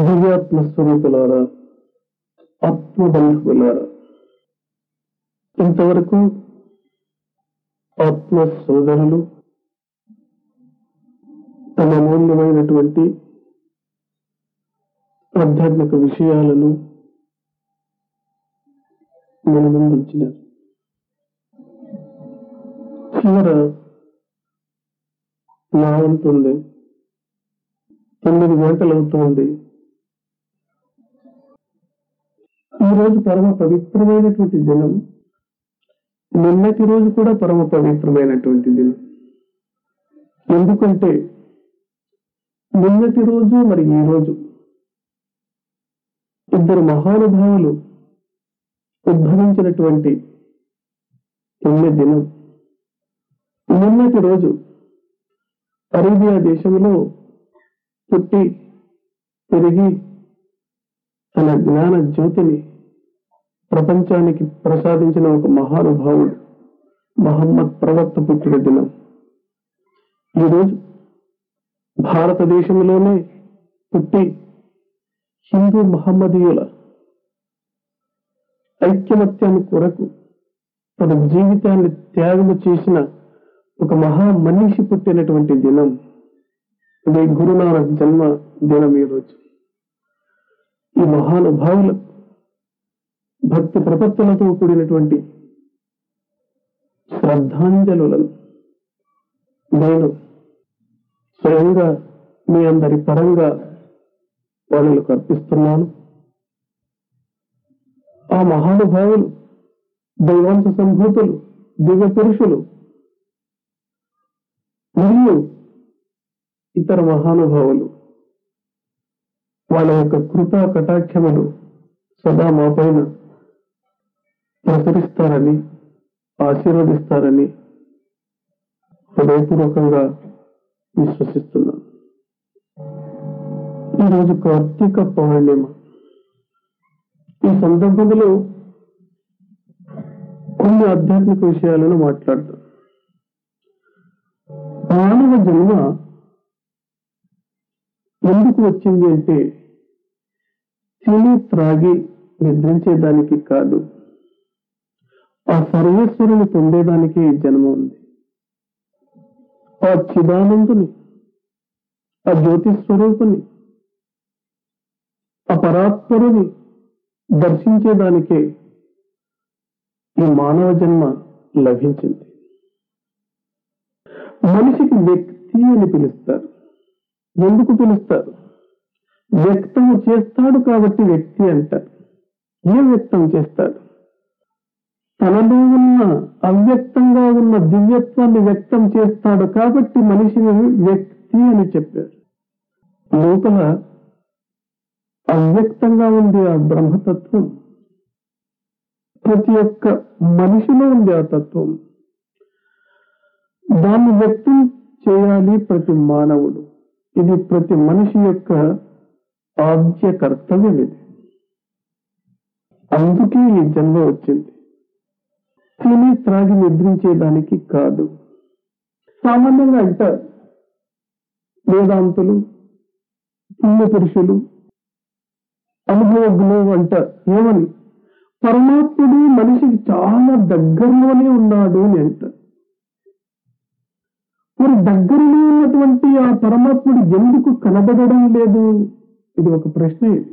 దివ్యాత్మ స్వరూపులారా ఆత్మబంధువులారా ఇంతవరకు ఆత్మ సోదరులు తమ అమూల్యమైనటువంటి ఆధ్యాత్మిక విషయాలను మన ముందు ఉంచినారు చివర నా ఉంటుంది తొమ్మిది గంటలు అవుతుంది ఈరోజు పరమ పవిత్రమైనటువంటి దినం నిన్నటి రోజు కూడా పరమ పవిత్రమైనటువంటి దినం ఎందుకంటే నిన్నటి రోజు మరి ఈ రోజు ఇద్దరు మహానుభావులు ఉద్భవించినటువంటి పుణ్య దినం నిన్నటి రోజు అరేబియా దేశంలో పుట్టి పెరిగి తన జ్ఞాన జ్యోతిని ప్రపంచానికి ప్రసాదించిన ఒక మహానుభావుడు మహమ్మద్ ప్రవక్త పుట్టిన దినం ఈరోజు భారతదేశంలోనే పుట్టి హిందూ మహమ్మదీయుల ఐక్యమత్యం కొరకు తన జీవితాన్ని త్యాగము చేసిన ఒక మహా మనిషి పుట్టినటువంటి దినం ఇది గురునానక్ జన్మ దినం ఈరోజు ఈ మహానుభావుల భక్తి ప్రపత్తులతో కూడినటువంటి శ్రద్ధాంజలులను నేను స్వయంగా మీ అందరి పరంగా వాళ్ళకు అర్పిస్తున్నాను ఆ మహానుభావులు దైవాంశ సంభూతులు దివ్య పురుషులు మరియు ఇతర మహానుభావులు వాళ్ళ యొక్క కృపా కటాక్షములు సదా మా పైన ప్రసరిస్తారని ఆశీర్వదిస్తారని హృదయపూర్వకంగా విశ్వసిస్తున్నాను ఈరోజు కార్తీక పౌర్ణిమ ఈ సందర్భంలో కొన్ని ఆధ్యాత్మిక విషయాలను మాట్లాడతాం మానవ జన్మ ఎందుకు వచ్చింది అంటే తిని త్రాగి నిద్రించేదానికి కాదు ఆ సర్వేశ్వరుని పొందేదానికి ఈ జన్మ ఉంది ఆ చిదానందుని ఆ జ్యోతి స్వరూపుని ఆ పరాత్పరుని దర్శించేదానికే ఈ మానవ జన్మ లభించింది మనిషికి వ్యక్తి అని పిలుస్తారు ఎందుకు పిలుస్తారు వ్యక్తం చేస్తాడు కాబట్టి వ్యక్తి అంటారు ఏం వ్యక్తం చేస్తాడు తనలో ఉన్న అవ్యక్తంగా ఉన్న దివ్యత్వాన్ని వ్యక్తం చేస్తాడు కాబట్టి మనిషిని వ్యక్తి అని చెప్పారు లోపల అవ్యక్తంగా ఉంది ఆ బ్రహ్మతత్వం ప్రతి ఒక్క మనిషిలో ఉంది ఆ తత్వం దాన్ని వ్యక్తం చేయాలి ప్రతి మానవుడు ఇది ప్రతి మనిషి యొక్క ఆద్య కర్తవ్యం ఇది అందుకే ఈ జన్మ వచ్చింది తిని త్రాగి నిద్రించేదానికి కాదు సామాన్యంగా అంటారు వేదాంతులు పుణ్య పురుషులు అనుభవజ్ఞులు అంటారు ఏమని పరమాత్ముడు మనిషికి చాలా దగ్గరలోనే ఉన్నాడు అని అంటారు మరి దగ్గరలో ఉన్నటువంటి ఆ పరమాత్ముడు ఎందుకు కనబడడం లేదు ఇది ఒక ప్రశ్న ఇది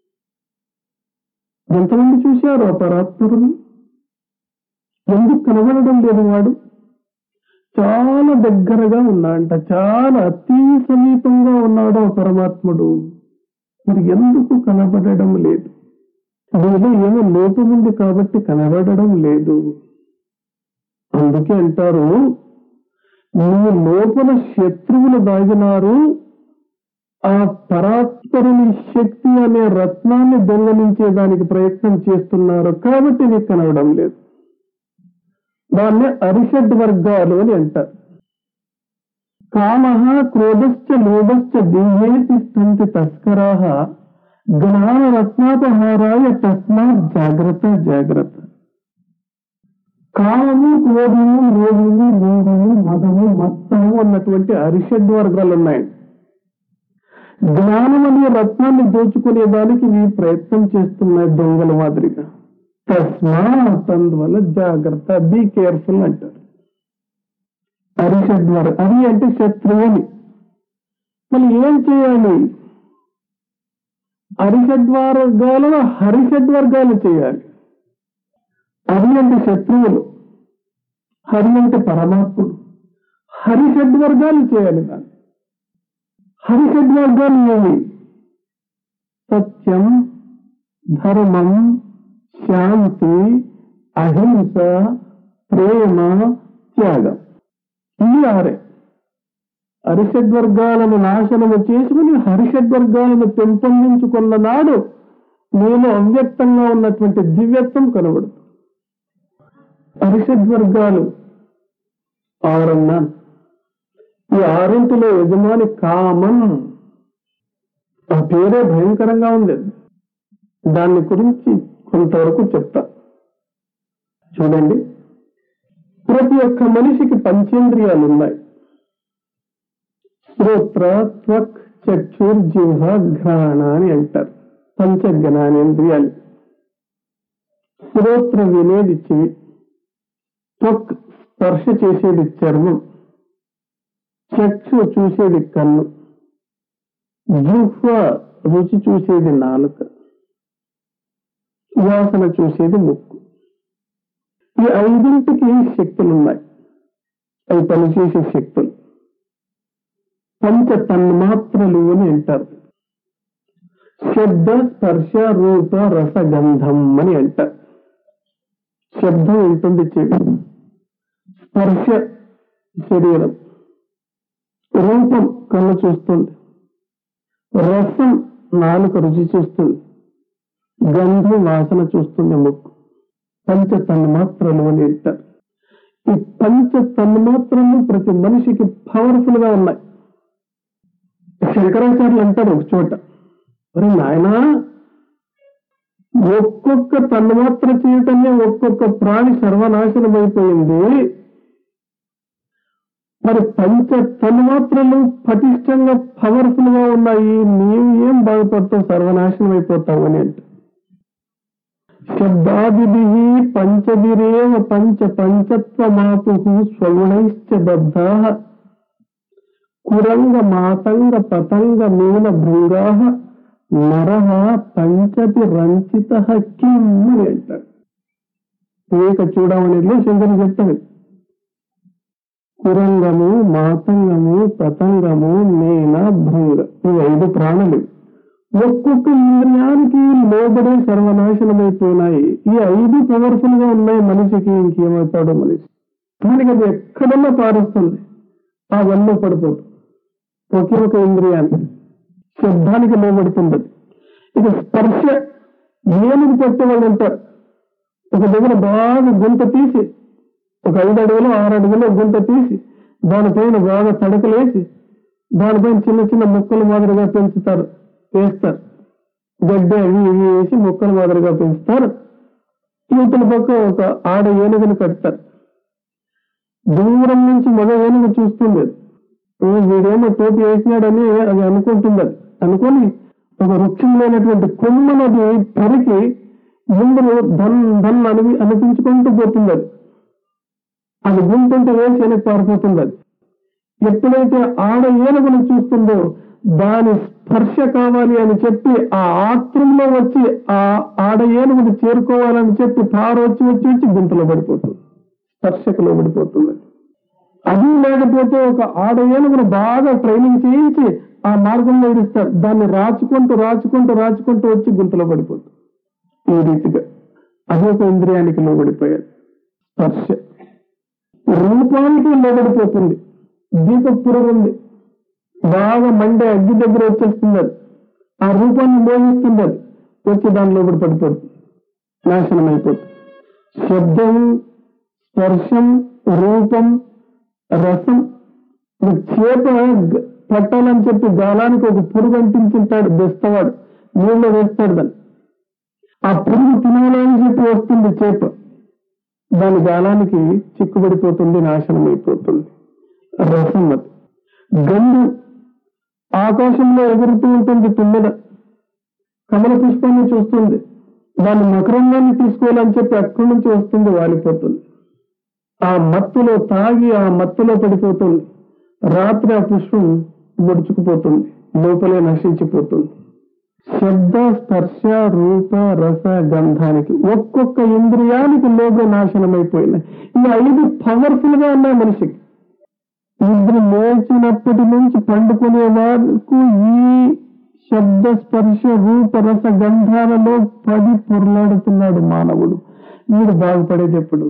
ఎంతమంది చూశారు ఆ పరాత్ముడిని ఎందుకు కనబడడం లేదు వాడు చాలా దగ్గరగా ఉన్నాడంట చాలా అతి సమీపంగా ఉన్నాడు ఆ పరమాత్ముడు మరి ఎందుకు కనబడడం లేదు దీనిలో ఏమో లోపం ఉంది కాబట్టి కనబడడం లేదు అందుకే అంటారు నీ లోపల శత్రువులు దాగినారు ఆ పరాత్పరుని శక్తి అనే రత్నాన్ని దొంగలించేదానికి ప్రయత్నం చేస్తున్నారు కాబట్టి నీకు కనవడం లేదు దాన్నే అరిషడ్ వర్గాలు అని అంటారు కామ క్రోధశ్చ లోభశ్చ దివ్యేతి స్థంతి తస్కరా జ్ఞాన రత్నాపహారాయ తస్మాత్ జాగ్రత్త జాగ్రత్త కామము క్రోధము లోభము లోభము మదము మత్తము అన్నటువంటి అరిషడ్ వర్గాలు ఉన్నాయి జ్ఞానం అనే రత్నాన్ని దోచుకునే దానికి నీ ప్రయత్నం చేస్తున్నాయి దొంగల మాదిరిగా తస్మాత్ అందువల్ల జాగ్రత్త బీ కేర్ఫుల్ అంటారు అరిషడ్వర్ అరి అంటే శత్రువుని మళ్ళీ ఏం చేయాలి అరిషడ్వర్గాలను హరిషడ్వర్గాలు చేయాలి అరి అంటే శత్రువులు హరి అంటే పరమాత్ముడు హరిషడ్వర్గాలు చేయాలి దాన్ని హరిషడ్వర్గాలు ఏవి సత్యం ధర్మం శాంతి అహింస ప్రేమ త్యాగం ఇవి ఆరే హరిషడ్వర్గాలను నాశనము చేసుకుని హరిషడ్వర్గాలను పెంపొందించుకున్న నాడు నేను అవ్యక్తంగా ఉన్నటువంటి దివ్యత్వం కనబడుతుంది హరిషడ్వర్గాలు ఆరన్నాను ఈ ఆరింటిలో యజమాని కామన్ ఆ పేరే భయంకరంగా ఉంది దాని గురించి కొంతవరకు చెప్తా చూడండి ప్రతి ఒక్క మనిషికి పంచేంద్రియాలు ఉన్నాయి శ్రోత్ర త్వక్ చక్షుర్ జిహ్వ ఘ్రాణ అని అంటారు పంచ జ్ఞానేంద్రియాలు శ్రోత్ర వినేది చెవి త్వక్ స్పర్శ చేసేది చర్మం చక్షు చూసేది కన్ను జిహ్వ రుచి చూసేది నాలుక వాసన చూసేది ముక్కు ఈ ఐదింటికి శక్తులు ఉన్నాయి అవి పనిచేసే శక్తులు పంచ తన్మాత్రలు అని అంటారు శబ్ద స్పర్శ రూప రసగంధం అని అంటారు శబ్దం ఉంటుంది చెవి స్పర్శ శరీరం రూపం కళ్ళు చూస్తుంది రసం నాలుక రుచి చూస్తుంది గంధం వాసన చూస్తుంది ముక్కు పంచ తన్మాత్రలు అని అంటారు ఈ పంచ తన్మాత్రలు ప్రతి మనిషికి పవర్ఫుల్ గా ఉన్నాయి శంకరాచార్యులు అంటారు ఒక చోట మరి నాయన ఒక్కొక్క తన్మాత్ర చేయటమే ఒక్కొక్క ప్రాణి సర్వనాశనం అయిపోయింది మరి పంచ తన్మాత్రలు పటిష్టంగా పవర్ఫుల్ గా ఉన్నాయి నీవు ఏం బాగుపడతావు సర్వనాశనం అయిపోతావు అని అంటే శబ్దాదిభి పంచదిరేవ పంచ పంచత్వమాపు స్వగుణైశ్చ బద్ధా కురంగ మాతంగ పతంగ మీన భృంగా నర పంచతి రంచిత కిమ్ అని అంటారు ఏక చూడమనేది శంకరుడు చెప్తాడు కురంగము మాతంగము పతంగము మేన భృంగ ఇవి ఐదు ప్రాణులు ఒక్కొక్క ఇంద్రియానికి లోబడే సర్వనాశనమైపోయినాయి ఈ ఐదు పవర్ఫుల్ గా ఉన్నాయి మనిషికి ఇంకేమవుతాడో మనిషి దానికి అది ఎక్కడన్నా పారుస్తుంది ఆ వల్ల పడిపోతుంది ఒకే ఒక ఇంద్రియాన్ని శబ్దానికి లోబడుతుంది అది. ఇక స్పర్శ ఏనుగు పట్టే వాళ్ళు ఉంటారు ఒక దగ్గర బాగా గుంత తీసి ఒక ఐదు అడుగులు ఆరు అడుగులు గుంత తీసి దానిపైన బాగా తడకలేసి దానిపైన చిన్న చిన్న ముక్కలు మాదిరిగా పెంచుతారు వేస్తారు గడ్డి అవి ఇవి వేసి ముక్కల మాదిరిగా పెంచుతారు యువతల పక్క ఒక ఆడ ఏనుగుని కడతారు దూరం నుంచి మగ ఏనుగు చూస్తుంది అది. ఓ వీడేమో టోపీ వేసినాడని అది అనుకుంటుంది అది అనుకొని ఒక వృక్షం లేనటువంటి కొమ్మనది పెరికి ముందు ధన్ ధన్ అని అనిపించుకుంటూ పోతుంది అది అది గుంటుంటే వేసి వెనక్కి పారిపోతుంది అది ఎప్పుడైతే ఆడ ఏనుగును చూస్తుందో దాని స్పర్శ కావాలి అని చెప్పి ఆ ఆత్రంలో వచ్చి ఆ ఆడ ఏనుగుని చేరుకోవాలని చెప్పి తారు వచ్చి వచ్చి వచ్చి గుంతలో పడిపోతుంది స్పర్శకు లోబడిపోతుంది అది లేకపోతే ఒక ఆడ ఏనుగును బాగా ట్రైనింగ్ చేయించి ఆ మార్గంలో ఇస్తారు దాన్ని రాచుకుంటూ రాచుకుంటూ రాచుకుంటూ వచ్చి గుంతలో పడిపోతుంది ఈ రీతిగా అది ఒక ఇంద్రియానికి లోబడిపోయాడు స్పర్శ రూపానికి లోబడిపోతుంది దీప పురుగుంది బాగా మండే అగ్గి దగ్గర వచ్చేస్తుంది అది ఆ రూపాన్ని మోహిస్తుంది అది వచ్చి దాని లోపల పడిపోతుంది నాశనం అయిపోతుంది శబ్దం స్పర్శం రూపం రసం ఇప్పుడు చేప గ- పట్టాలని చెప్పి గాలానికి ఒక పురుగు అంటించుంటాడు బెస్తవాడు నీళ్ళు వేస్తాడు దాన్ని ఆ పురుగు తినాలని చెప్పి వస్తుంది చేప దాని గాలానికి చిక్కుబడిపోతుంది నాశనం అయిపోతుంది రసం అది గంధం ఆకాశంలో ఎగురుతూ ఉంటుంది తుమ్మెద కమల పుష్పాన్ని చూస్తుంది దాని మకరంగాన్ని తీసుకోవాలని చెప్పి అక్కడి నుంచి వస్తుంది వాలిపోతుంది ఆ మత్తులో తాగి ఆ మత్తులో పడిపోతుంది రాత్రి ఆ పుష్పం ముడుచుకుపోతుంది లోపలే నశించిపోతుంది శబ్ద స్పర్శ రూప రస గంధానికి ఒక్కొక్క ఇంద్రియానికి లోపల నాశనమైపోయినాయి ఈ ఐదు పవర్ఫుల్ గా ఉన్నాయి మనిషికి నిద్ర లేచినప్పటి నుంచి పండుకునే వరకు ఈ శబ్ద స్పర్శ రూప రస గంధాలలో పడి పొరలాడుతున్నాడు మానవుడు వీడు బాగుపడేది ఎప్పుడు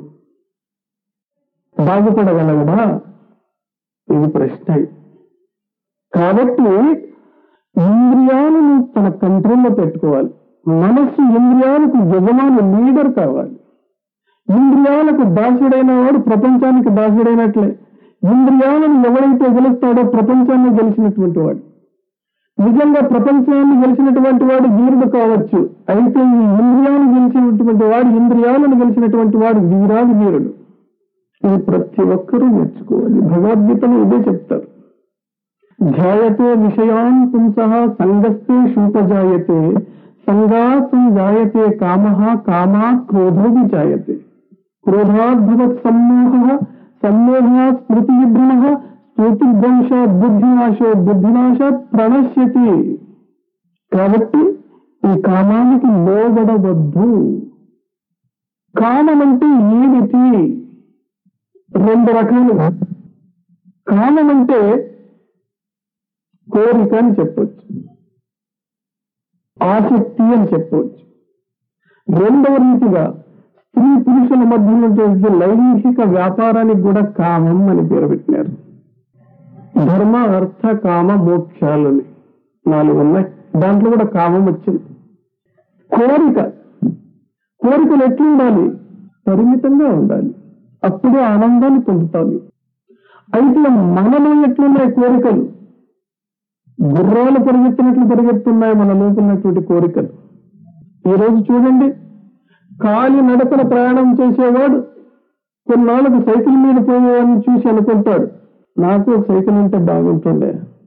బాగుపడగలగడా ఇది ప్రశ్న కాబట్టి ఇంద్రియాలను తన కంట్రోల్లో పెట్టుకోవాలి మనస్సు ఇంద్రియాలకు యజమాని లీడర్ కావాలి ఇంద్రియాలకు దాసుడైన వాడు ప్రపంచానికి దాసుడైనట్లే ఇంద్రియాలను ఎవరైతే గెలుస్తాడో ప్రపంచాన్ని గెలిచినటువంటి వాడు నిజంగా ప్రపంచాన్ని గెలిచినటువంటి వాడు వీరుడు కావచ్చు అయితే ఈ ఇంద్రియాలను గెలిచినటువంటి వాడు ఇంద్రియాలను గెలిచినటువంటి వాడు వీరాది వీరుడు ఇది ప్రతి ఒక్కరూ నేర్చుకోవాలి భగవద్గీతలో ఇదే చెప్తారు ధ్యాయతే విషయాన్ పుంస సంగస్తే శూపజాయతే సంగా సంజాయతే కామ కామాత్ క్రోధో విజాయతే క్రోధాద్భవత్ సమ్మోహ సమ్మోహాత్ స్మృతి విభ్రమ స్మృతిభ్రంశ బుద్ధినాశో బుద్ధినాశాత్ ప్రణశ్యతి కాబట్టి ఈ కామానికి లోబడవద్దు కామం అంటే ఏమిటి రెండు రకాలుగా కామం అంటే కోరిక అని చెప్పొచ్చు ఆసక్తి అని చెప్పవచ్చు రెండవ రీతిగా స్త్రీ పురుషుల మధ్య ఉన్నటువంటి లైంగిక వ్యాపారానికి కూడా కామం అని పేరు పెట్టినారు ధర్మ అర్థ కామ మోక్షాలని నాలుగు ఉన్నాయి దాంట్లో కూడా కామం వచ్చింది కోరిక కోరికలు ఎట్లా ఉండాలి పరిమితంగా ఉండాలి అప్పుడే ఆనందాన్ని పొందుతాను అయితే మనలో ఎట్లున్నాయి కోరికలు గుర్రాలు పరిగెత్తినట్లు పరిగెత్తున్నాయి మన లోపల ఉన్నటువంటి కోరికలు ఈ రోజు చూడండి కాలి నడకన ప్రయాణం చేసేవాడు కొన్నాళ్ళకు సైకిల్ మీద పోయేవాడిని చూసి అనుకుంటాడు నాకు ఒక సైకిల్ ఉంటే బాగుంటుండే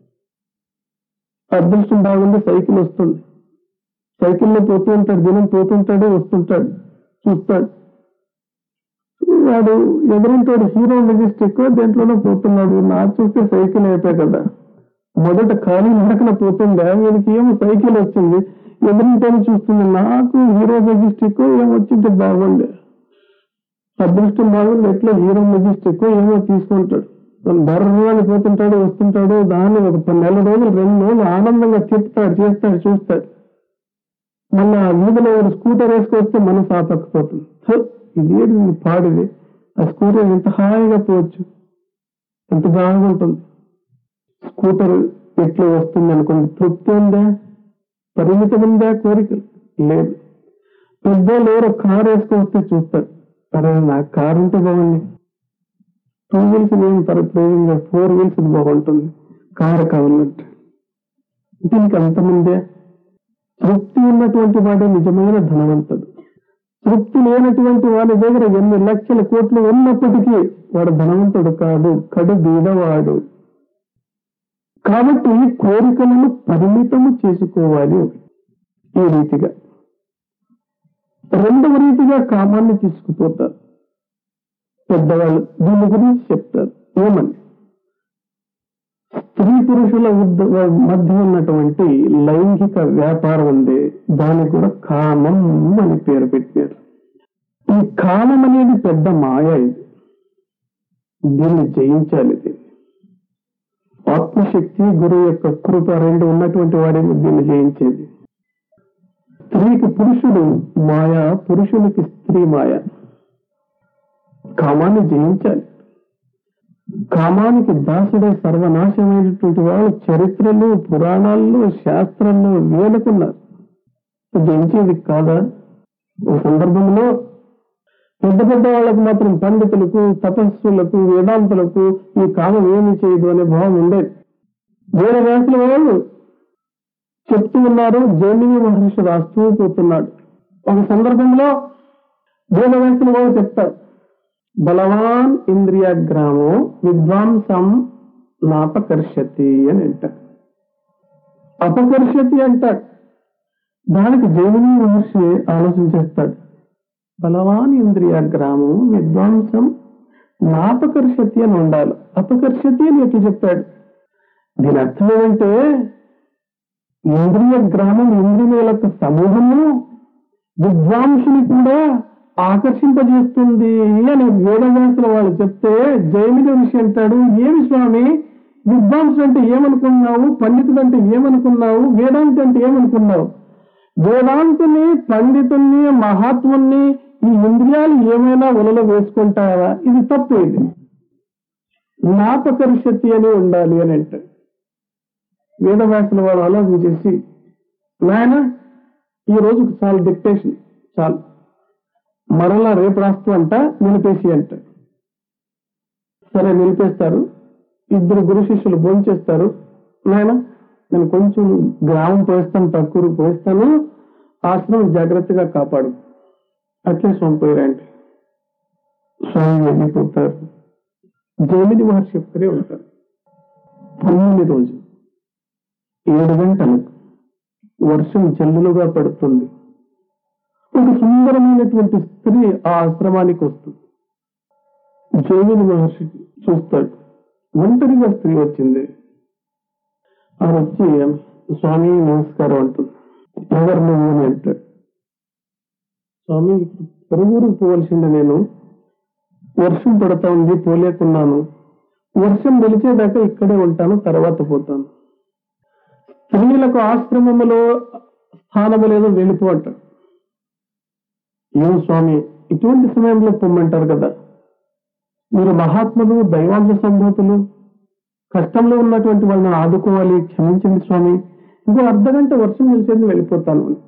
అదృష్టం బాగుంది సైకిల్ వస్తుంది సైకిల్లో పోతూ ఉంటాడు దినం పోతుంటాడు వస్తుంటాడు చూస్తాడు వాడు ఎదురుంటాడు హీరో మెజెస్టిక్ దేంట్లోనో పోతున్నాడు నాకు చూస్తే సైకిల్ అయిపోయి కదా మొదట ఖాళీ నడకన పోతుండే వీడికి ఏమో సైకిల్ వచ్చింది ఎదురింటని చూస్తుంది నాకు హీరో మెజెస్టిక్ ఏమొచ్చింది బాగుండే అదృష్టం బాగుంది ఎట్లా హీరో మెజెస్టిక్ ఏమో తీసుకుంటాడు బర్రని పోతుంటాడు వస్తుంటాడు దాన్ని ఒక పది నెల రోజులు రెండు రోజులు ఆనందంగా తిప్పుతాడు చేస్తాడు చూస్తాడు మళ్ళా వీధిలో ఒక స్కూటర్ వేసుకొస్తే మనసు ఆపకపోతుంది సో ఇది ఏంటి పాడిది ఆ స్కూటర్ ఎంత హాయిగా పోవచ్చు ఎంత బాగుంటుంది స్కూటర్ ఎట్లా వస్తుంది అనుకోండి తృప్తి ఉందా పరిమితం ఉందా కోరికలు లేదు పెద్దోళ్ళు ఎవరో కారు వేసుకొస్తే చూస్తారు అరే నాకు కారు ఉంటే బాగుంది టూ వీల్స్ నేను ప్రయోజనం ఫోర్ వీల్స్ బాగుంటుంది కారు కావాలంటే దీనికి అంతముందే తృప్తి ఉన్నటువంటి వాడే నిజమైన ధనవంతుడు తృప్తి లేనటువంటి వాడి దగ్గర ఎన్ని లక్షల కోట్లు ఉన్నప్పటికీ వాడు ధనవంతుడు కాదు కడు బీదవాడు కాబట్టి కోరికలను పరిమితము చేసుకోవాలి ఈ రీతిగా రెండవ రీతిగా కామాన్ని తీసుకుపోతారు పెద్దవాళ్ళు దీని గురించి చెప్తారు ఏమని స్త్రీ పురుషుల ఉద్ద- మధ్య ఉన్నటువంటి లైంగిక వ్యాపారం ఉంది దానికి కూడా కామం అని పేరు పెట్టారు ఈ కామం అనేది పెద్ద మాయ ఇది దీన్ని జయించాలి దీన్ని ఆత్మశక్తి గురువు యొక్క కృప రెండు ఉన్నటువంటి వాడేమో దీన్ని జయించేది స్త్రీకి పురుషుడు మాయ పురుషునికి స్త్రీ మాయ కామాన్ని జయించాలి కామానికి దాసుడే సర్వనాశమైనటువంటి వాడు చరిత్రలు పురాణాల్లో శాస్త్రాల్లో వేలుకున్నారు జయించేది కాదా ఒక సందర్భంలో పెద్ద పెద్ద వాళ్ళకు మాత్రం పండితులకు తపస్సులకు వేదాంతులకు ఈ కామం ఏమి చేయదు అనే భావం ఉండేది వేరే వ్యాసుల వాళ్ళు చెప్తూ ఉన్నారు జైమిని మహర్షి రాస్తూ పోతున్నాడు ఒక సందర్భంలో వేద వ్యాసుల వాళ్ళు చెప్తారు బలవాన్ ఇంద్రియగ్రామో విద్వాంసం నాపకర్షతి అని అంటారు అపకర్షతి అంటాడు దానికి జైమిని మహర్షి ఆలోచించేస్తాడు బలవాన్ ఇంద్రియ గ్రామం విద్వాంసం నాపకర్షతి అని ఉండాలి అపకర్షతి అని ఎట్లా చెప్పాడు దీని అర్థం ఏంటంటే ఇంద్రియ గ్రామం ఇంద్రియముల యొక్క సమూహము విద్వాంసుని కూడా ఆకర్షింపజేస్తుంది అని వేదవ్యాసుల వాళ్ళు చెప్తే జైమిని ఋషి అంటాడు ఏమి స్వామి విద్వాంసుడు అంటే ఏమనుకున్నావు పండితుడు అంటే ఏమనుకున్నావు వేదాంతి అంటే ఏమనుకున్నావు వేదాంతుని పండితుల్ని మహాత్ముల్ని ఈ ఇంద్రియాలు ఏమైనా ఉలలో వేసుకుంటావా ఇది తప్పు ఇది జ్ఞాపకర్షతి అని ఉండాలి అని అంటే వేదవ్యాసుల వాడు ఆలోచించేసి నాయన ఈ రోజుకు చాలు డిక్టేషన్ చాలు మరలా రేపు రాస్తూ అంట నిలిపేసి అంట సరే నిలిపేస్తారు ఇద్దరు గురు శిష్యులు భోంచేస్తారు నాయన నేను కొంచెం గ్రామం పోయిస్తాను తక్కువ పోయిస్తాను ఆశ్రమం జాగ్రత్తగా కాపాడు అట్లే స్వామి పోయారంటే స్వామి వెళ్ళిపోతారు జైమిని మహర్షి ఒక్కరే ఉంటారు పన్నెండు రోజు ఏడు గంటలకు వర్షం చెల్లులుగా పడుతుంది ఒక సుందరమైనటువంటి స్త్రీ ఆ ఆశ్రమానికి వస్తుంది జైమిని మహర్షి చూస్తాడు ఒంటరిగా స్త్రీ వచ్చింది ఆ వచ్చి స్వామి నమస్కారం అంటుంది ఎవరు నువ్వు అని అంటాడు స్వామి పొరుగురికి పోవలసింది నేను వర్షం పడతా ఉంది పోలేకున్నాను వర్షం నిలిచేదాకా ఇక్కడే ఉంటాను తర్వాత పోతాను స్త్రీలకు ఆశ్రమములో స్థానము లేదో వెళ్ళిపో అంటాడు ఏం స్వామి ఇటువంటి సమయంలో పొమ్మంటారు కదా మీరు మహాత్ములు దైవాంశ సంభూతులు కష్టంలో ఉన్నటువంటి వాళ్ళని ఆదుకోవాలి క్షమించండి స్వామి ఇంకో అర్ధ గంట వర్షం నిలిచేది వెళ్ళిపోతాను అని.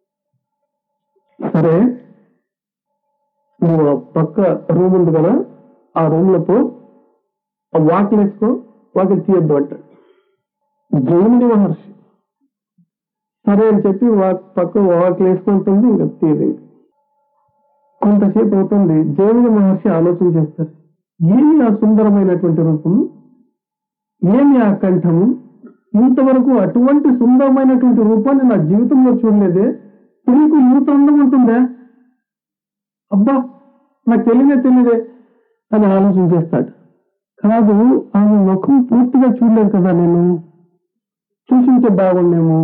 సరే నువ్వు ఆ పక్క రూమ్ ఉంది కదా ఆ రూమ్ లో పో ఆ వాకిలు వేసుకో వాకిలు తీయొద్దు అంటాడు జైమిని మహర్షి సరే అని చెప్పి వా- పక్క వాకిలు వేసుకుంటుంది ఇంకా తీయదు ఇంకా. కొంతసేపు అవుతుంది జైమిని మహర్షి ఆలోచన చేస్తారు ఏమి ఆ సుందరమైనటువంటి రూపము ఏమి ఆ కంఠము ఇంతవరకు అటువంటి సుందరమైనటువంటి రూపాన్ని నా జీవితంలో చూడలేదే నీకు ఇంత అందం ఉంటుందా అబ్బా నాకు తెలియదే తెలియదే అని ఆలోచన చేస్తాడు కాదు ఆమె ముఖం పూర్తిగా చూడలేదు కదా నేను చూసింటే బాగుండేమో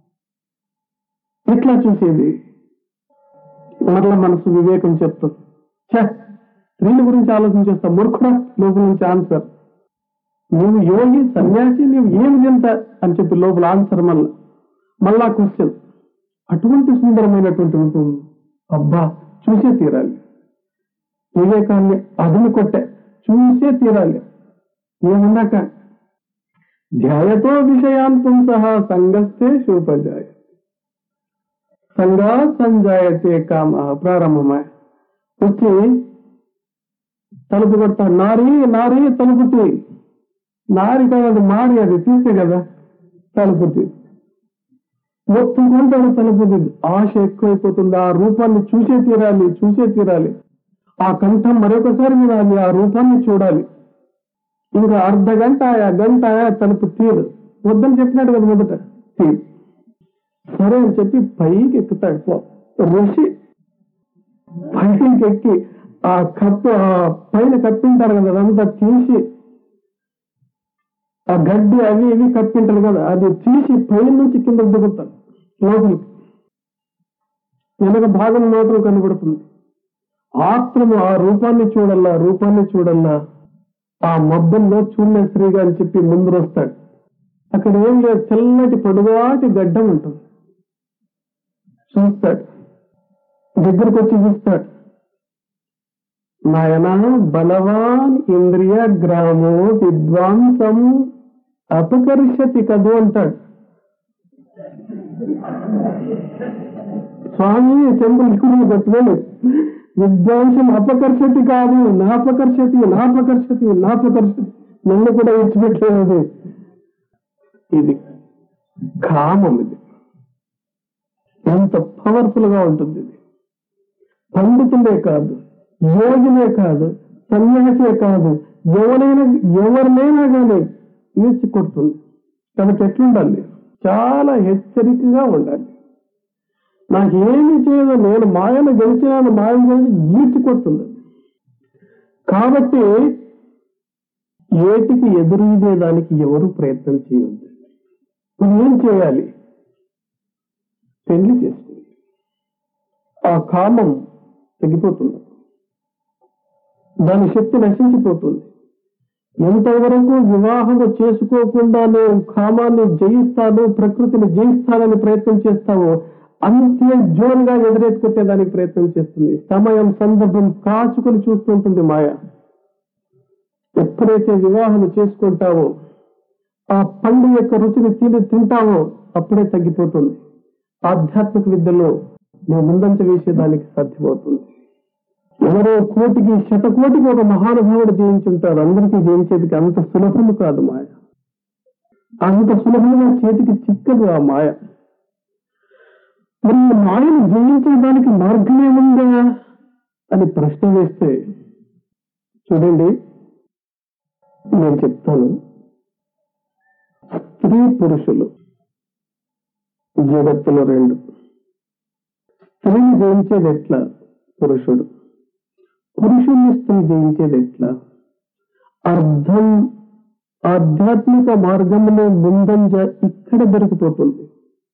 ఎట్లా చూసేది మరలా మనసు వివేకం చెప్తుంది ఛే స్త్రీల గురించి ఆలోచన చేస్తా మూర్ఖుడా లోపల నుంచి ఆన్సర్ నువ్వు యోగి సన్యాసి నువ్వు ఏమి తింటా అని చెప్పి లోపల ఆన్సర్ మళ్ళా మళ్ళా క్వశ్చన్ అటువంటి సుందరమైనటువంటి రూపం అబ్బా చూసే తీరాలి వివేకాన్ని అదును కొట్టే చూసే తీరాలి ఏమన్నాక ధ్యాయతో విషయాన్ పుంస సంగస్తే శోపజాయ సంగా సంజాయతే కామ ప్రారంభమై వచ్చి తలుపు కొడతా నారి నారి తలుపు తీ నారి కాదు అది మారి అది తీసే కదా తలుపు తీ ఒప్పుకుంటాడు తలుపు తీ ఆశ ఎక్కువైపోతుంది ఆ రూపాన్ని చూసే తీరాలి చూసే తీరాలి ఆ కంఠం మరొకసారి వినాలి ఆ రూపాన్ని చూడాలి ఇంకా అర్ధ గంట ఆ గంట తలుపు తీరు వద్దని చెప్పినాడు కదా మొదట తీరు సరే అని చెప్పి పైకి ఎక్కుతాడు పో. ఋషి పైకి ఎక్కి ఆ కప్పు ఆ పైన కప్పింటారు కదా అదంతా తీసి ఆ గడ్డి అవి ఇవి కప్పింటారు కదా అది తీసి పైన నుంచి కింద దిగుతారు లోపలికి వెనక భాగం మాత్రం కనబడుతుంది ఆత్మము ఆ రూపాన్ని చూడల్లా రూపాన్ని చూడల్లా ఆ మబ్బుల్లో చూడలే శ్రీగా అని చెప్పి ముందు వస్తాడు అక్కడ ఏం లేదు తెల్లటి పొడుగాటి గడ్డం ఉంటుంది చూస్తాడు దగ్గరకు వచ్చి చూస్తాడు నాయన బలవాన్ ఇంద్రియ గ్రామో విద్వాంసం అపకర్షతి కదు అంటాడు స్వామి చెంబులు ఎక్కువ కొట్టుకోలేదు విద్వాంసం అపకర్షతి కాదు నాపకర్షతి నాపకర్షతి నాపకర్షతి నన్ను కూడా విడిచిపెట్టలేదు ఇది కామం ఇది ఎంత పవర్ఫుల్ గా ఉంటుంది ఇది పండితులే కాదు యోగినే కాదు సన్యాసే కాదు ఎవరైనా ఎవరినైనా కానీ ఈడ్చి కొడుతుంది తనకి ఎట్లుండాలి చాలా హెచ్చరికగా ఉండాలి నాకేమి చేయదు నేను మాయను గెలిచినాను మాయను గెలిచి ఈడ్చుకొస్తుంది కాబట్టి ఏటికి ఎదురుదేదానికి ఎవరు ప్రయత్నం చేయవద్దు నువ్వు ఏం చేయాలి పెళ్లి చేసుకో ఆ కామం తగ్గిపోతుంది దాని శక్తి నశించిపోతుంది ఎంతవరకు వివాహము చేసుకోకుండా నేను కామాన్ని జయిస్తాను ప్రకృతిని జయిస్తానని ప్రయత్నం చేస్తావో అంతే జోరుగా ఎదురెత్తుకొట్టేదానికి ప్రయత్నం చేస్తుంది సమయం సందర్భం కాచుకొని చూస్తుంటుంది మాయ ఎప్పుడైతే వివాహం చేసుకుంటావో ఆ పండు యొక్క రుచిని తిని తింటావో అప్పుడే తగ్గిపోతుంది ఆధ్యాత్మిక విద్యలో నువ్వు ముందంచ వేసేదానికి సాధ్యమవుతుంది ఎవరో కోటికి శతకోటికి ఒక మహానుభావుడు జయించుంటారు అందరికీ జయించేదికి అంత సులభము కాదు మాయ అంత సులభంగా చేతికి చిక్కదు ఆ మాయ మరి ఈ మాయను జయించేదానికి మార్గం ఏముందా అని ప్రశ్న వేస్తే చూడండి నేను చెప్తాను స్త్రీ పురుషులు జగత్తులో రెండు స్త్రీని జయించేది ఎట్లా పురుషుడు పురుషుణ్ణి స్త్రీ జయించేది ఎట్లా అర్థం ఆధ్యాత్మిక మార్గంలో ముందంజ ఇక్కడ దొరికిపోతుంది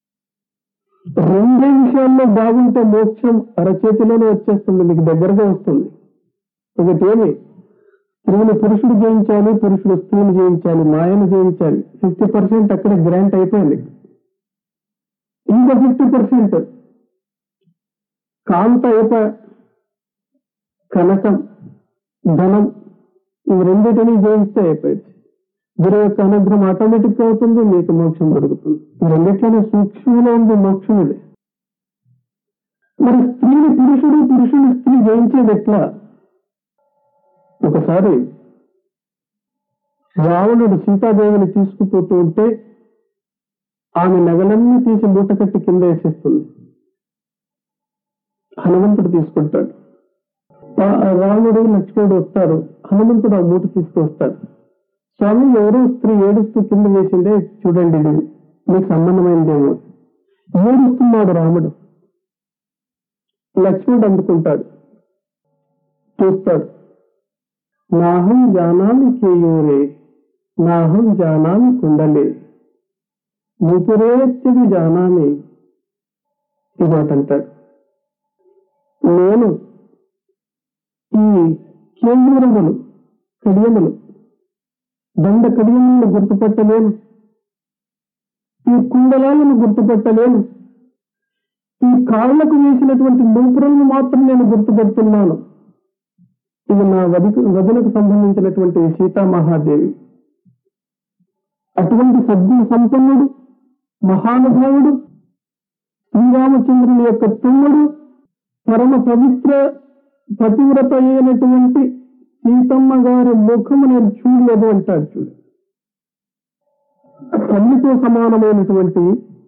రెండే విషయాల్లో బాగుంటే మోక్షం అరచేతిలోనే వచ్చేస్తుంది మీకు దగ్గరగా వస్తుంది ఒకటేమి స్త్రీని పురుషుడు జయించాలి పురుషుడు స్త్రీని జయించాలి మాయను జయించాలి ఫిఫ్టీ పర్సెంట్ అక్కడ గ్రాంట్ అయిపోయింది ఇంకా ఫిఫ్టీ పర్సెంట్ కాంత అయిపోయా కనకం ధనం ఇవి రెండింటినీ జయిస్తే అయిపోయింది గురు యొక్క అనుగ్రహం ఆటోమేటిక్ గా అవుతుంది మీకు మోక్షం దొరుకుతుంది ఈ రెండిట్లోనే సూక్ష్మంలో ఉంది మోక్షం ఇది మరి స్త్రీని పురుషుడు పురుషుడు స్త్రీ జయించేది ఎట్లా ఒకసారి రావణుడు సీతాదేవిని తీసుకుపోతూ ఉంటే ఆమె నగలన్నీ తీసి మూట కట్టి కింద వేసేస్తుంది హనుమంతుడు తీసుకుంటాడు ఆ- రావణుడు లక్ష్మణుడు వస్తారు హనుమంతుడు ఆ మూట తీసుకొస్తాడు స్వామి ఎవరో స్త్రీ ఏడుస్తూ కింద వేసిందే చూడండి ఇది మీకు సంబంధమైనదేమో ఏడుస్తున్నాడు రాముడు లక్ష్మణుడు అందుకుంటాడు చూస్తాడు నాహం జానామి కేయూరే నాహం జానామి కుండలే ముపురేత్యది జానామి ఈ మాట అంటాడు నేను ఈ కేంద్రములు కడియములు దండ కడియములను గుర్తుపట్టలేను ఈ కుండలాలను గుర్తుపట్టలేను ఈ కాళ్లకు వేసినటువంటి నూపురలను మాత్రం నేను గుర్తుపడుతున్నాను ఇది నా వదికు వదిలకు సంబంధించినటువంటి సీతామహాదేవి అటువంటి సద్గుణ సంపన్నుడు మహానుభావుడు శ్రీరామచంద్రుని యొక్క తుమ్ముడు పరమ పవిత్ర పతివ్రత అయినటువంటి సీతమ్మ గారి ముఖము నేను చూడలేదు అంటాడు చూడు తల్లితో సమానమైనటువంటి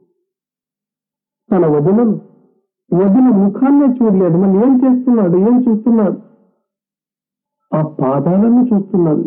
తన వదినను వదిన ముఖాన్నే చూడలేదు మళ్ళీ ఏం చేస్తున్నాడు ఏం చూస్తున్నాడు ఆ పాదాలను చూస్తున్నాడు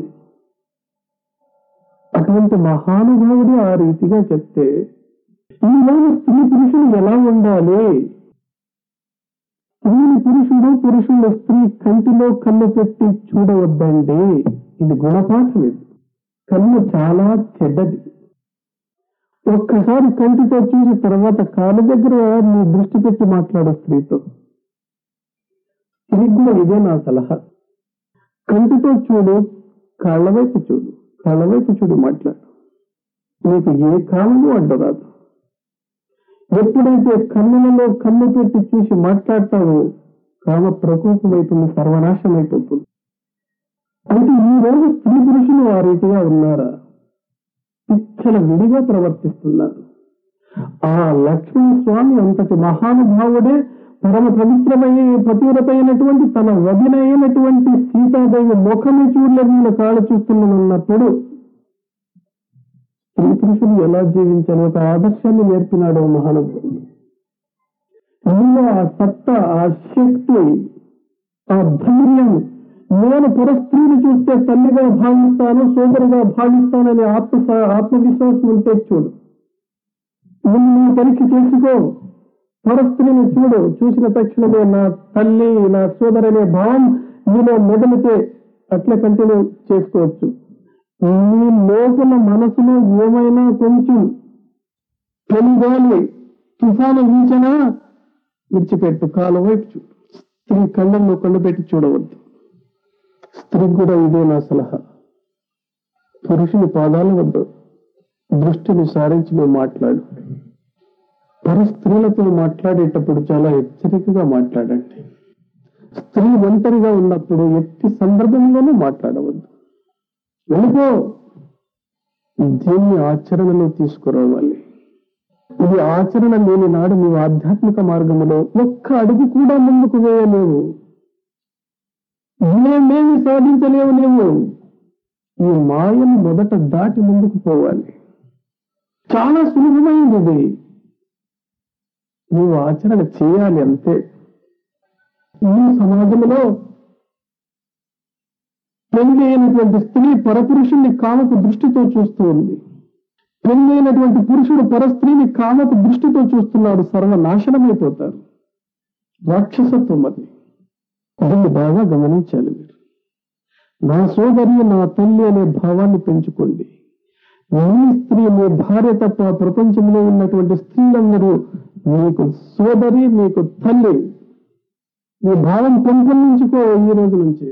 అటువంటి మహానుభావుడు ఆ రీతిగా చెప్తే ఈ రోజు స్త్రీ పురుషులు ఎలా ఉండాలి స్త్రీని పురుషుడు పురుషుడు స్త్రీ కంటిలో కన్ను పెట్టి చూడవద్దండి ఇది గుణపాఠం ఇది కన్ను చాలా చెడ్డది ఒక్కసారి కంటితో చూసి తర్వాత కాలు దగ్గర నీ దృష్టి పెట్టి మాట్లాడు స్త్రీతో స్త్రీకి కూడా ఇదే నా సలహా కంటితో చూడు కాళ్ళ వైపు చూడు కాళ్ళ వైపు చూడు మాట్లాడు నీకు ఏ కాలము అడ్డరాదు ఎప్పుడైతే కన్నులలో కన్ను పెట్టి చూసి మాట్లాడతావో కామ ప్రకోపం అవుతుంది సర్వనాశనం అయిపోతుంది అంటే ఈ రోజు స్త్రీ పురుషులు ఆ రీతిగా ఉన్నారా పిచ్చల విడిగా ప్రవర్తిస్తున్నారు ఆ లక్ష్మణ స్వామి అంతటి మహానుభావుడే పరమ పవిత్రమై పతివ్రత అయినటువంటి తన వదిన అయినటువంటి సీతాదేవి ముఖమే చూడలేదు నేను కాళ్ళు చూస్తున్నానన్నప్పుడు స్త్రీ పురుషులు ఎలా జీవించాలి ఒక ఆదర్శాన్ని నేర్పినాడు ఆ మహానుభావుడు నీలో ఆ సత్త ఆ శక్తి ఆ ధైర్యం నేను పురస్త్రీని చూస్తే తల్లిగా భావిస్తాను సోదరుగా భావిస్తానని ఆత్మ ఆత్మవిశ్వాసం ఉంటే చూడు నిన్ను నువ్వు పరీక్ష చేసుకో పరస్త్రీని చూడు చూసిన తక్షణమే నా తల్లి నా సోదరనే భావం నీలో మొదలితే అట్లా కంటిన్యూ చేసుకోవచ్చు నీ లోపల మనసులో ఏమైనా కొంచెం పెనుగాలి తుఫాను వీచనా విడిచిపెట్టు కాలు వైపు చూడు స్త్రీ కళ్ళల్లో కళ్ళు పెట్టి చూడవద్దు స్త్రీకి కూడా ఇదే నా సలహా పురుషుని పాదాల వద్ద దృష్టిని సారించి నువ్వు మాట్లాడు పరస్త్రీలతో మాట్లాడేటప్పుడు చాలా హెచ్చరికగా మాట్లాడండి స్త్రీ ఒంటరిగా ఉన్నప్పుడు ఎట్టి సందర్భంలోనూ మాట్లాడవద్దు వెళ్ళిపో దీన్ని ఆచరణలో తీసుకురావాలి ఇది ఆచరణ లేని నాడు నీవు ఆధ్యాత్మిక మార్గంలో ఒక్క అడుగు కూడా ముందుకు వేయలేవు ఏమేమి సాధించలేవు లేవు ఈ మాయను మొదట దాటి ముందుకు పోవాలి చాలా సులభమైంది ఇది నీవు ఆచరణ చేయాలి అంతే ఈ సమాజంలో పెళ్లి అయినటువంటి స్త్రీ పరపురుషుణ్ణి కామపు దృష్టితో చూస్తూ ఉంది పెళ్లి అయినటువంటి పురుషుడు పరస్త్రీని కామపు దృష్టితో చూస్తున్నాడు సర్వనాశనమైపోతారు రాక్షసత్వం అది దీన్ని బాగా గమనించాలి మీరు నా సోదరి నా తల్లి అనే భావాన్ని పెంచుకోండి నీ స్త్రీ మీ భార్య తప్ప ప్రపంచంలో ఉన్నటువంటి స్త్రీలందరూ మీకు సోదరి మీకు తల్లి మీ భావం పెంపొందించుకో ఈ రోజు నుంచి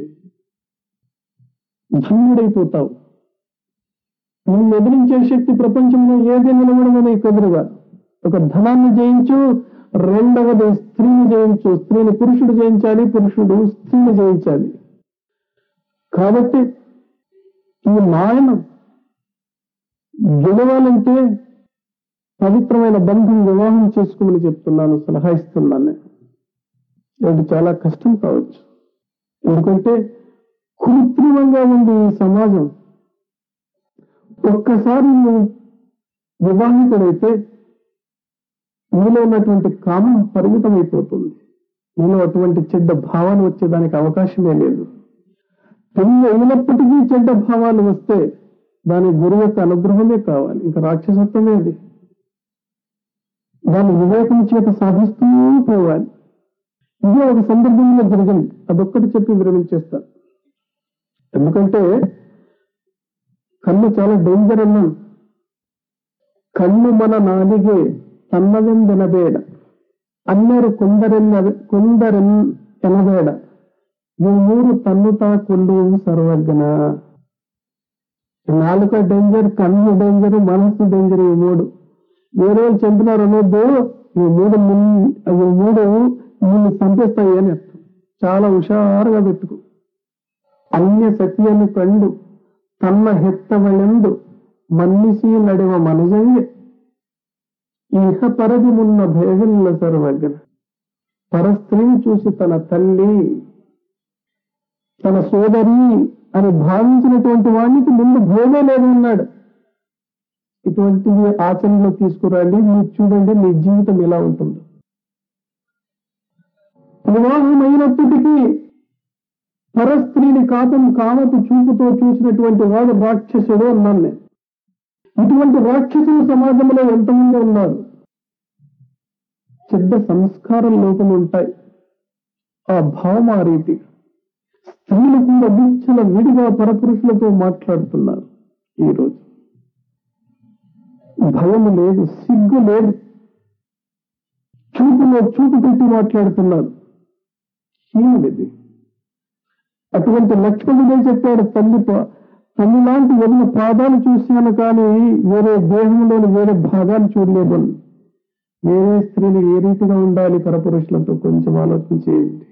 ధన్యుడైపోతావు నిన్ను ఎదిరించే శక్తి ప్రపంచంలో ఏది నిలబడదని ఎదురుగా ఒక ధనాన్ని జయించు రెండవది స్త్రీని జయించు స్త్రీని పురుషుడు జయించాలి పురుషుడు స్త్రీని జయించాలి కాబట్టి ఈ మాయను గెలవాలంటే పవిత్రమైన బంధం వివాహం చేసుకోమని చెప్తున్నాను సలహా ఇస్తున్నాను నేను. ఇది చాలా కష్టం కావచ్చు ఎందుకంటే కృత్రిమంగా ఉంది ఈ సమాజం ఒక్కసారి నువ్వు వివాహితుడైతే నీలో ఉన్నటువంటి కామం పరిమితమైపోతుంది నీలో అటువంటి చెడ్డ భావాలు వచ్చేదానికి అవకాశమే లేదు పెళ్లి అయినప్పటికీ చెడ్డ భావాలు వస్తే దాని గురువు యొక్క అనుగ్రహమే కావాలి ఇంకా రాక్షసత్వమే అది దాని వివేకం చేత సాధిస్తూ పోవాలి ఇదే ఒక సందర్భంలో జరిగింది అదొక్కటి చెప్పి విరమించేస్తా ఎందుకంటే కన్ను చాలా డేంజర్ అన్నాం కన్ను మన నాలిగే తన్నవెందెనబేడ అన్నరు కొందరెన్న కొందరెన్ ఎనబేడ ఈ ఊరు తన్నుతా కొల్లు సర్వజ్ఞ నాలుక డేంజర్ కన్ను డేంజర్ మనస్సు డేంజర్ ఈ మూడు వేరే వాళ్ళు చెందుతున్నారు అనొద్దు ఈ మూడు మున్- ఈ మూడు నిన్ను చంపేస్తాయి అని అర్థం చాలా హుషారుగా పెట్టుకో అన్య సత్యను కండు తన్న హెత్తవಳೆಂದು మన్నిసి నడివ మనుజంగే ఇహ పరది మున్న భేగిల్ల సర్వజ్ఞ పరస్త్రీని చూసి తన తల్లి తన సోదరి అని భావించినటువంటి వాడికి ముందు భయమే లేదు అన్నాడు ఇటువంటివి ఆచరణలో తీసుకురండి మీరు చూడండి మీ జీవితం ఎలా ఉంటుందో వివాహం అయినప్పటికీ పరస్త్రీని కాతం కామపు చూపుతో చూసినటువంటి వాడు రాక్షసుడు అన్నాను నేను ఇటువంటి రాక్షసులు సమాజంలో ఎంతమంది ఉన్నారు చెడ్డ సంస్కారం లోపం ఉంటాయి ఆ భావం ఆ రీతి స్త్రీలు కూడా విచ్చల విడిగా పరపురుషులతో మాట్లాడుతున్నారు ఈరోజు భయం లేదు సిగ్గు లేదు చూపులో చూపు పెట్టి మాట్లాడుతున్నారు హీనుడిది అటువంటి లక్ష్మణుడే చెప్పాడు తల్లి ప- తల్లి లాంటి వదిన పాదాలు చూశాను కానీ వేరే దేహంలోని వేరే భాగాలు చూడలేదు అని. వేరే స్త్రీలు ఏ రీతిగా ఉండాలి పరపురుషులతో కొంచెం ఆలోచన చేయండి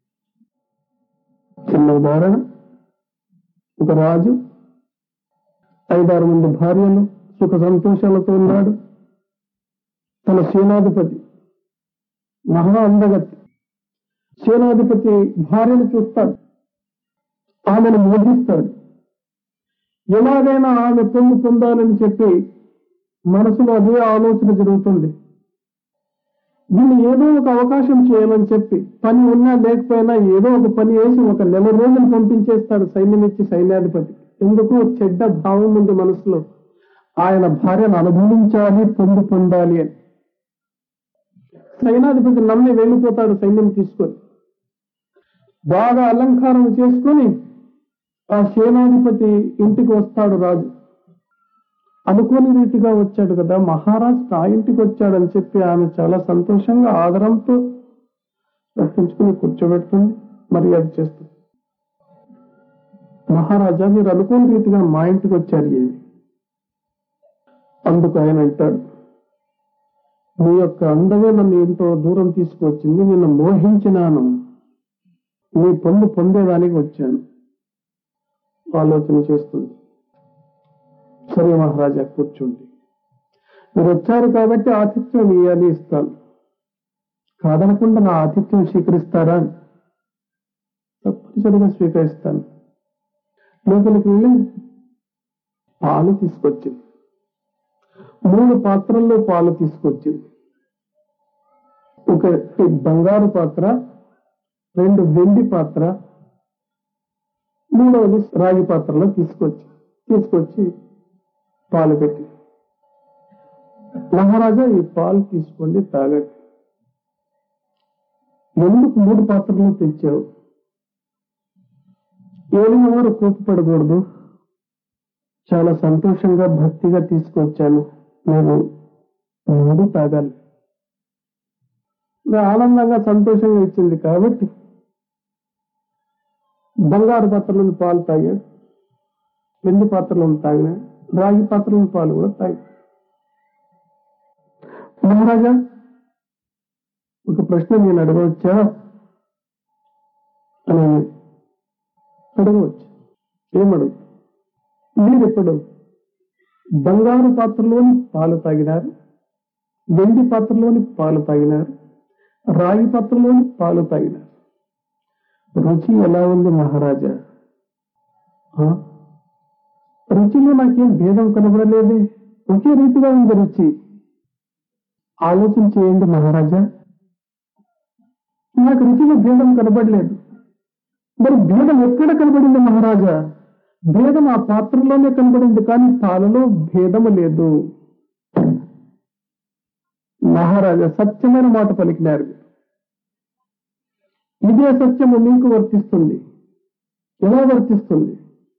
చిన్న ఉదాహరణ ఒక రాజు ఐదారు మంది భార్యలు సుఖ సంతోషాలతో ఉన్నాడు తన సేనాధిపతి మహా అందగతి సేనాధిపతి భార్యను చూస్తాడు ఆమెను మోగిస్తాడు ఎలాగైనా ఆమె పొందు పొందాలని చెప్పి మనసులో అదే ఆలోచన జరుగుతుంది దీన్ని ఏదో ఒక అవకాశం చేయాలని చెప్పి పని ఉన్నా లేకపోయినా ఏదో ఒక పని వేసి ఒక నెల రోజులు పంపించేస్తాడు సైన్యం ఇచ్చి సైన్యాధిపతి ఎందుకు చెడ్డ భావం ఉంది మనసులో ఆయన భార్యను అనుభవించాలి పొందు పొందాలి అని సైనాధిపతి నమ్మి వెళ్ళిపోతాడు సైన్యం తీసుకొని బాగా అలంకారం చేసుకొని ఆ సేనాధిపతి ఇంటికి వస్తాడు రాజు అనుకోని రీతిగా వచ్చాడు కదా మహారాజ్ నా ఇంటికి వచ్చాడని చెప్పి ఆమె చాలా సంతోషంగా ఆదరంతో రప్పించుకుని కూర్చోబెడుతుంది మర్యాద చేస్తుంది మహారాజా మీరు అనుకోని రీతిగా మా ఇంటికి వచ్చారు ఏమి అందుకు ఆయన అంటాడు నీ యొక్క అందమే నన్ను ఎంతో దూరం తీసుకువచ్చింది నిన్ను మోహించినాను నీ పొందు పొందేదానికి వచ్చాను ఆలోచన చేస్తుంది సరే మహారాజా కూర్చోండి మీరు వచ్చారు కాబట్టి ఆతిథ్యం ఇవ్వాలి ఇస్తాను కాదనకుండా నా ఆతిథ్యం స్వీకరిస్తారా తప్పనిసరిగా స్వీకరిస్తాను లోపలికి వెళ్ళి పాలు తీసుకొచ్చింది మూడు పాత్రల్లో పాలు తీసుకొచ్చింది ఒక బంగారు పాత్ర రెండు వెండి పాత్ర మూడవది రాగి పాత్రలో తీసుకొచ్చి తీసుకొచ్చి పాలు పెట్టి మహారాజా ఈ పాలు తీసుకోండి తాగండి ఎందుకు మూడు పాత్రలు తెచ్చావు ఏలిన వారు కోపపడకూడదు చాలా సంతోషంగా భక్తిగా తీసుకొచ్చాను నేను మూడు తాగాలి నా ఆనందంగా సంతోషంగా ఇచ్చింది కాబట్టి బంగారు పాత్రలను పాలు తాగాడు వెండి పాత్రలను తాగిన రాగి పాత్రలను పాలు కూడా తాగి మహారాజా ఒక ప్రశ్న నేను అడగవచ్చా అని అడగవచ్చు ఏమడుగు మీరు ఎప్పుడు బంగారు పాత్రలోని పాలు తాగినారు వెండి పాత్రలోని పాలు తాగినారు రాగి పాత్రలోని పాలు తాగినారు రుచి ఎలా ఉంది మహారాజా ఆ? రుచిలో నాకేం భేదం కనబడలేదే ఒకే రీతిగా ఉంది రుచి ఆలోచన చేయండి మహారాజా నాకు రుచిలో భేదం కనబడలేదు మరి భేదం ఎక్కడ కనబడింది మహారాజా భేదం ఆ పాత్రలోనే కనబడింది కానీ పాలలో భేదము లేదు మహారాజా సత్యమైన మాట పలికినారు ఇదే సత్యము మీకు వర్తిస్తుంది ఎలా వర్తిస్తుంది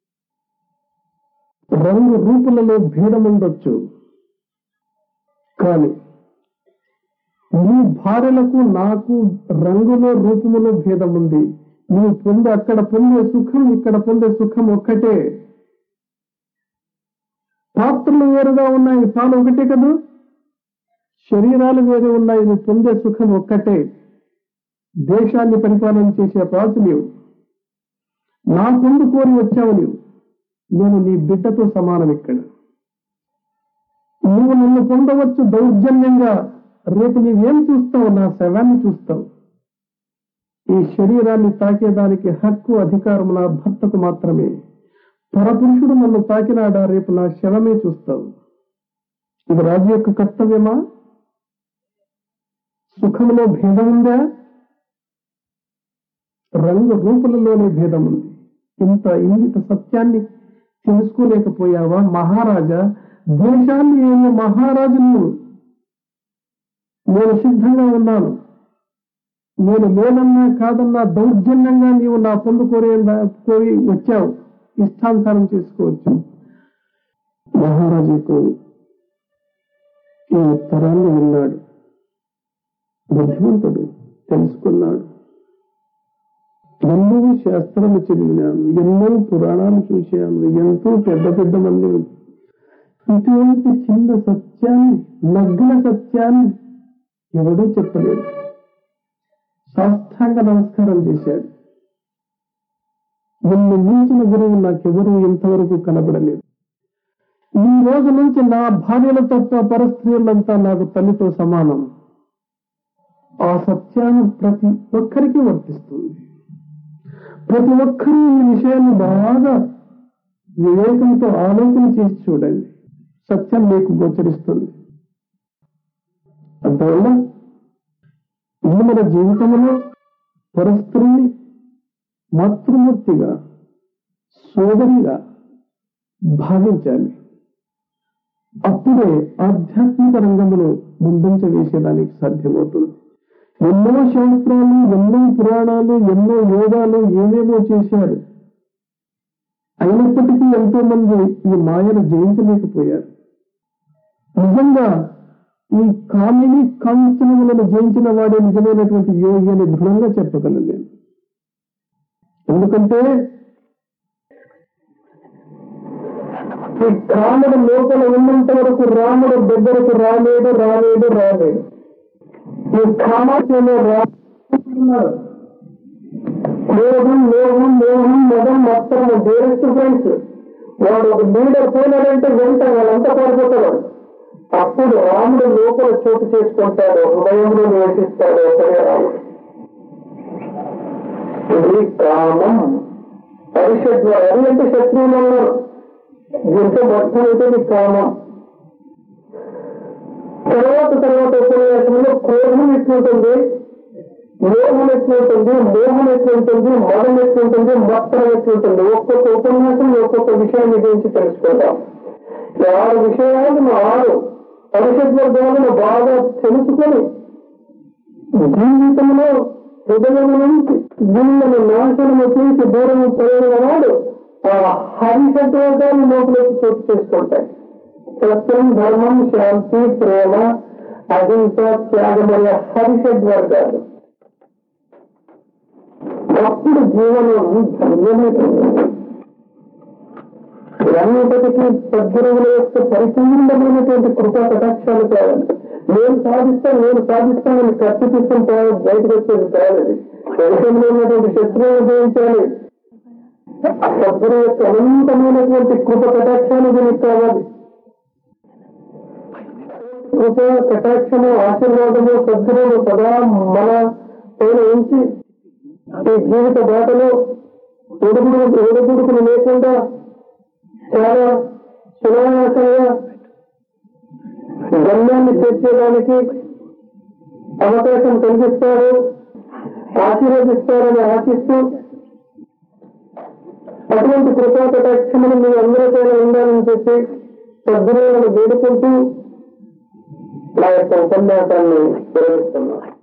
రంగు రూపులలో భేదం ఉండొచ్చు కానీ నీ భార్యలకు నాకు రంగులో రూపములో భేదం ఉంది నువ్వు పొందే అక్కడ పొందే సుఖం ఇక్కడ పొందే సుఖం ఒక్కటే పాత్రలు వేరుగా ఉన్నాయి పాలు ఒకటే కదా శరీరాలు వేరే ఉన్నాయి నువ్వు పొందే సుఖం ఒక్కటే దేశాన్ని పరిపాలన చేసే రాజు నీవు నా పొందు కోరి వచ్చావు నీవు నేను నీ బిడ్డతో సమానం ఇక్కడ నువ్వు నన్ను పొందవచ్చు దౌర్జన్యంగా రేపు నీవేం చూస్తావు నా శవాన్ని చూస్తావు ఈ శరీరాన్ని తాకేదానికి హక్కు అధికారం నా భర్తకు మాత్రమే పరపురుషుడు నన్ను తాకినాడా రేపు నా శవమే చూస్తావు ఇది రాజు యొక్క కర్తవ్యమా సుఖంలో భేదం ఉందా రంగు రూపులలోనే భేదం ఉంది ఇంత ఇంగిత సత్యాన్ని తెలుసుకోలేకపోయావా మహారాజా దేశాన్ని నేను మహారాజును నేను సిద్ధంగా ఉన్నాను నేను లేనన్నా కాదన్నా దౌర్జన్యంగా నీవు నా పొందు కోరే కోరి వచ్చావు ఇష్టానుసారం చేసుకోవచ్చు మహారాజుకు ఈ ఉత్తరాన్ని విన్నాడు బుద్ధిమంతుడు తెలుసుకున్నాడు ఎన్నో శాస్త్రాలు చదివినాను ఎన్నో పురాణాలు చూశాను ఎంతో పెద్ద పెద్ద మంది ఇటువంటి చిన్న సత్యాన్ని నగ్న సత్యాన్ని ఎవడూ చెప్పలేదు సాష్టాంగ నమస్కారం చేశాడు నిన్ను మించిన గురువు నాకెవరూ ఇంతవరకు కనబడలేదు ఈ రోజు నుంచి నా భార్యల తప్ప పరస్త్రీలంతా నాకు తల్లితో సమానం ఆ సత్యాన్ని ప్రతి ఒక్కరికి వర్తిస్తుంది ప్రతి ఒక్కరూ ఈ విషయాన్ని బాగా వివేకంతో ఆలోచన చేసి చూడండి సత్యం మీకు గోచరిస్తుంది అందువల్ల ఇది మన జీవితంలో పరస్త్రీని మాతృమూర్తిగా సోదరిగా భావించాలి అప్పుడే ఆధ్యాత్మిక రంగంలో ముందంచ వేసేదానికి సాధ్యమవుతుంది ఎన్నో శాస్త్రాలు ఎన్నో పురాణాలు ఎన్నో యోగాలు ఏమేమో చేశారు అయినప్పటికీ ఎంతో మంది ఈ మాయను జయించలేకపోయారు నిజంగా ఈ కామిని కాంచనములను జయించిన వాడే నిజమైనటువంటి యోగి అని దృఢంగా చెప్పగలను నేను ఎందుకంటే ఈ కాముడు లోపల ఉన్నంత వరకు రాముడు దగ్గరకు రాలేడు రాలేడు రాలేడు ఈ కామాఖ్యలో రాస్తున్నారు లోహం లోహం లోహం మదం మొత్తం డేరెస్ట్ ఫ్రెండ్స్ వాడు ఒక లీడర్ పోయినాడంటే వెంట వాళ్ళంతా పడిపోతాడు అప్పుడు రాముడు లోపల చోటు చేసుకుంటాడు హృదయంలో నివసిస్తాడు ఒకడే రాముడు ఇది కామం పరిషత్ అది అంటే శత్రువులు ఉన్నారు దీంతో మొత్తం అయితే ఇది కామం తర్వాత తర్వాత ఉపన్యాసంలో క్రోధం ఎట్లుంటుంది లోహం ఎట్లుంటుంది మోహం ఎట్లుంటుంది మదం ఎట్లుంటుంది మొత్తం ఎట్లుంటుంది ఒక్కొక్క ఉపన్యాసం ఒక్కొక్క విషయాన్ని గురించి తెలుసుకుంటాం ఈ ఆరు విషయాలను ఆరు పరిషత్ వర్గాలను బాగా తెలుసుకొని జీవితంలో హృదయం నుంచి వీళ్ళని నాశనము చేసి దూరం పడిన వాడు ఆ హరిషత్ వర్గాన్ని లోపలికి చోటు చేసుకుంటాయి సత్యం ధర్మం శాంతి ప్రేమ అహింస త్యాగమయ హరిషడ్ వర్గాలు అప్పుడు జీవనం ధన్యమైపోతుంది ఇవన్నిటికీ సద్గురువుల యొక్క పరిపూర్ణమైనటువంటి కృపా కటాక్షాలు కావాలి నేను సాధిస్తాను నేను సాధిస్తానని కత్తి తీసుకుని పోవాలి బయటకు వచ్చేది కాలేదు దేశంలో ఉన్నటువంటి శత్రువులు జయించాలి సద్గురు యొక్క అనంతమైనటువంటి కృప కటాక్షాలు దీనికి కావాలి కృప కటాక్షము ఆశీర్వాదము సద్గురువులు సదా మన పైన ఉంచి ఈ జీవిత బాటలో ఒడుగుడు ఒడుగుడుకులు లేకుండా చాలా సునాయాసంగా గమ్యాన్ని చేర్చేదానికి అవకాశం కల్పిస్తారు ఆశీర్వదిస్తారని ఆశిస్తూ అటువంటి కృపా కటాక్షములు మీ అందరితో ఉండాలని చెప్పి సద్గురువులను వేడుకుంటూ నా యొక్క ఉపన్యాసాన్ని విరమిస్తున్నాను